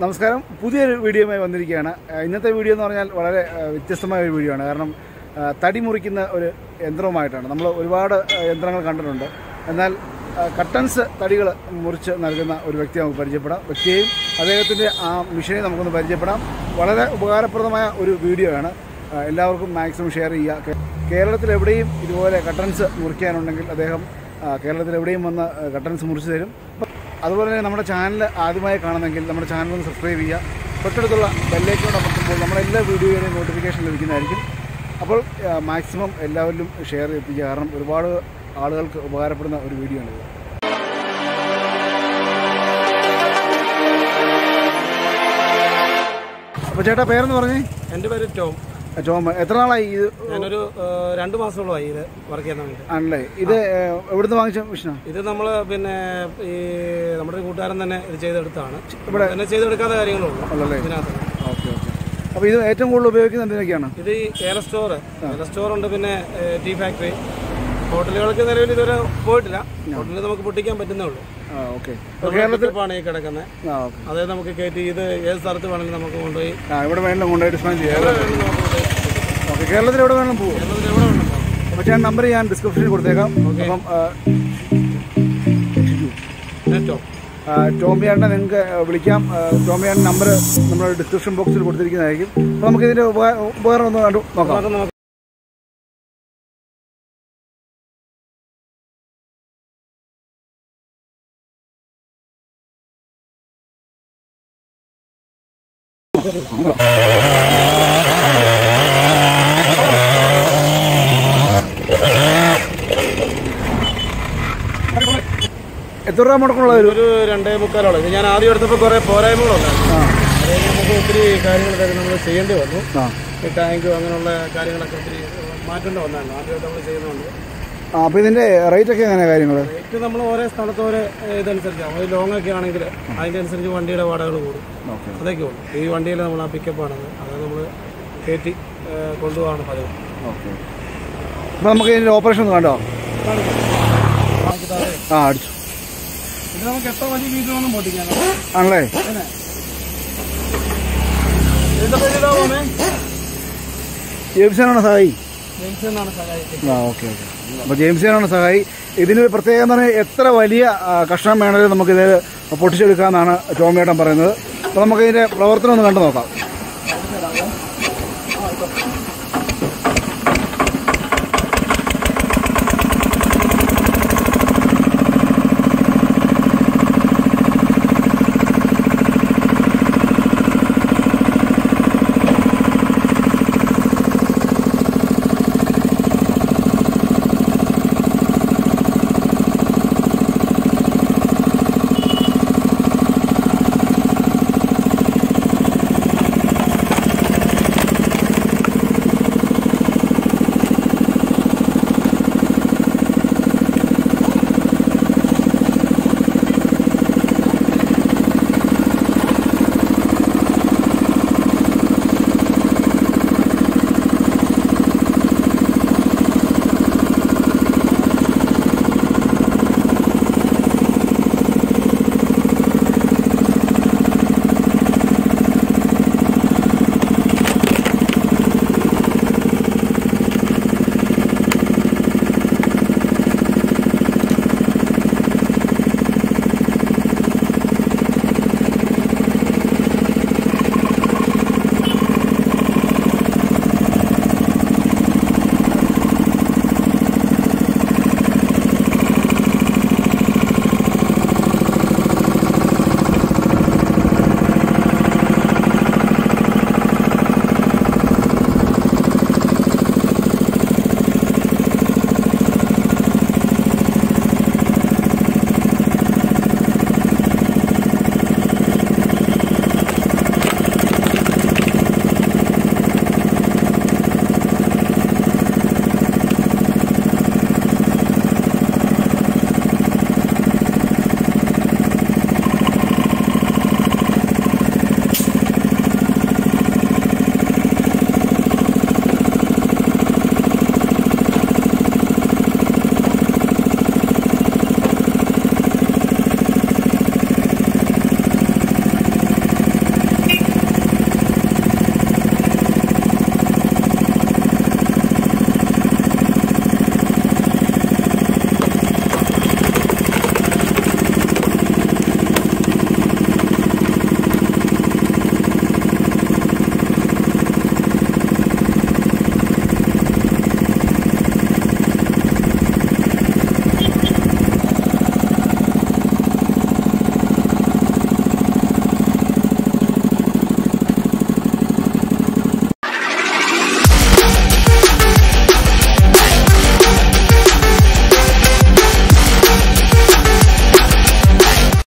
നമസ്കാരം പുതിയൊരു വീഡിയോയുമായി വന്നിരിക്കുകയാണ് ആ, ഇന്നത്തെ വീഡിയോ എന്ന് പറഞ്ഞാൽ വളരെ ആ, വ്യത്യസ്തമായ ഒരു വീഡിയോ ആണ് കാരണം ആ, തടി മുറിക്കുന്ന ഒരു യന്ത്രവുമായിട്ടാണ് നമ്മൾ ഒരുപാട് ആ, യന്ത്രങ്ങൾ കണ്ടിട്ടുണ്ട് എന്നാൽ ആ, കട്ടൻസ് തടികൾ മുറിച്ച് നൽകുന്ന ഒരു വ്യക്തിയെ നമുക്ക് പരിചയപ്പെടാം വ്യക്തിയെയും അദ്ദേഹത്തിൻ്റെ ആ മെഷീനെ നമുക്കൊന്ന് പരിചയപ്പെടാം വളരെ ഉപകാരപ്രദമായ ഒരു വീഡിയോ ആണ് ആ, എല്ലാവർക്കും മാക്സിമം ഷെയർ ചെയ്യുക കേ- കേരളത്തിൽ എവിടെയും ഇതുപോലെ കട്ടൻസ് മുറിക്കാനുണ്ടെങ്കിൽ അദ്ദേഹം ആ, കേരളത്തിൽ എവിടെയും വന്ന് ആ, കട്ടൻസ് മുറിച്ച് തരും അതുപോലെ തന്നെ നമ്മുടെ ചാനൽ ആദ്യമായി കാണുന്നെങ്കിൽ നമ്മുടെ ചാനൽ ഒന്ന് സബ്സ്ക്രൈബ് ചെയ്യുക തൊട്ടടുത്തുള്ള ബെല്ലേക്കോട് അമർത്തുമ്പോൾ നമ്മുടെ എല്ലാ വീഡിയോയുടെയും നോട്ടിഫിക്കേഷൻ ലഭിക്കുന്നതായിരിക്കും അപ്പോൾ മാക്സിമം എല്ലാവരിലും ഷെയർ ചെയ്യിപ്പിക്കുക കാരണം ഒരുപാട് ആളുകൾക്ക് ഉപകാരപ്പെടുന്ന ഒരു വീഡിയോ ആണിത് അപ്പോൾ ചേട്ടാ പേരെന്ന് പറഞ്ഞേ എൻ്റെ പേര് ടോം ചോമ എത്ര നാളായി ഇത് ഞാനൊരു ആ, രണ്ട് മാസത്തോളമായി ഇത് വർക്ക് ചെയ്യുന്ന വേണ്ടി ആണല്ലേ ഇത് ഏഹ്, എവിടുന്ന് വാങ്ങിച്ച മെഷീനാണ് ഇത് നമ്മൾ പിന്നെ ഈ നമ്മുടെ ഒരു കൂട്ടുകാരൻ തന്നെ ഇത് ചെയ്തെടുത്താണ് ഇവിടെ തന്നെ ചെയ്തെടുക്കാത്ത കാര്യങ്ങളുള്ളൂ ഉള്ളല്ലേ ഇതിനകത്ത് ഓക്കെ ഓക്കെ അപ്പോൾ ഇത് ഏറ്റവും കൂടുതൽ ഉപയോഗിക്കുന്നത് എന്തിനൊക്കെയാണ് ഇത് ഈ ഏല സ്റ്റോർ ഏല സ്റ്റോർ ഉണ്ട് പിന്നെ ഏ, ടീ ഫാക്ടറി ഹോട്ടലുകൾക്ക് നിലവിൽ ഇതുവരെ പോയിട്ടില്ല ഹോട്ടലിൽ നമുക്ക് പൊട്ടിക്കാൻ പറ്റുന്നേ ഉള്ളൂ ആ ഓക്കെ കേരളത്തിലാണ് ഈ കിടക്കുന്നത് ആ ഓക്കെ അതായത് നമുക്ക് കയറ്റി ഇത് ഏത് സ്ഥലത്ത് വേണമെങ്കിലും നമുക്ക് കൊണ്ടുപോയി ആ ഇവിടെ വേണം കൊണ്ടുപോയി ഡിസ്മാൻ ചെയ്യാം എവിടെ വേണമെങ്കിലും നമുക്ക് കൊണ്ടുപോയി ഓക്കെ കേരളത്തിൽ എവിടെ വേണം പോകും കേരളത്തിൽ എവിടെ വേണം പോകാം. അപ്പോൾ ഞാൻ നമ്പർ ഞാൻ ഡിസ്ക്രിപ്ഷനിൽ കൊടുത്തേക്കാം അപ്പം ആ, പിന്നെ ടോം ആ, ടോമിയാടിനെ നിങ്ങൾക്ക് വിളിക്കാം ആ, ടോമിയാടിൻ്റെ നമ്പർ നമ്മൾ ഡിസ്ക്രിപ്ഷൻ ബോക്സിൽ കൊടുത്തിരിക്കുന്നതായിരിക്കും അപ്പോൾ നമുക്ക് ഇതിൻ്റെ ഉപകാരം ഒന്ന് കണ്ടു നോക്കാം അത് നമുക്ക് എത്ര രൂപ മുടക്കമുള്ള ഒരു ഒരു രണ്ടേ മുക്കാലോളം ഇത് ഞാൻ ആദ്യം എടുത്തപ്പോൾ കുറേ പോരായ്മകളുണ്ടായിരുന്നു ആ അത് കഴിഞ്ഞ് നമുക്ക് ഒത്തിരി കാര്യങ്ങളൊക്കെ നമ്മൾ ചെയ്യേണ്ടി വന്നു ആ ഈ ടാങ്ക് അങ്ങനെയുള്ള കാര്യങ്ങളൊക്കെ ഒത്തിരി മാറ്റേണ്ടി വന്നായിരുന്നു ആദ്യമായിട്ട് നമ്മൾ ചെയ്യുന്നുണ്ട് ആ അപ്പോൾ ഇതിൻ്റെ റേറ്റ് ഒക്കെ എങ്ങനെയാണ് കാര്യങ്ങൾ റേറ്റ് നമ്മൾ ഓരോ സ്ഥലത്ത് ഓരോ ഏഹ്, ഇതനുസരിച്ചാണ് ഒരു ലോങ് ഒക്കെ ആണെങ്കിൽ അതിൻ്റെ അനുസരിച്ച് വണ്ടിയുടെ വാടകകൾ കൂടും ഓക്കെ അതൊക്കെ ഉള്ളൂ ഈ വണ്ടിയിൽ നമ്മൾ ആ പിക്കപ്പാണത് അത് നമ്മൾ കയറ്റി ഏഹ്, കൊണ്ടുപോകാണ് പതിവ് ഓക്കെ അപ്പോൾ നമുക്ക് ഇതിൻ്റെ ഓപ്പറേഷൻ ഒന്ന് കണ്ടോ ആ അടിച്ചു ഇത് നമുക്ക് എത്ര വലിയ വീട്ടിൽ വേണം പൊട്ടിക്കാൻ ആണല്ലേ ഇതിന്റെ പേരിലോ പോമേ ജെയിംസനാണ് സഹായി ജെയിംസ് എന്നാണ് സഹായിക്കുന്നത് ആ ഓക്കെ ഓക്കെ അപ്പോൾ ജെയിംസിനാണ് സഹായി ഇതിന് പ്രത്യേകം എന്ന് പറഞ്ഞാൽ എത്ര വലിയ ആ, കഷ്ണം വേണമെങ്കിലും നമുക്കിത് പൊട്ടിച്ചെടുക്കാമെന്നാണ് ടോമിയേട്ടൻ പറയുന്നത് അപ്പോൾ നമുക്ക് ഇതിൻ്റെ പ്രവർത്തനം ഒന്ന് കണ്ടു നോക്കാം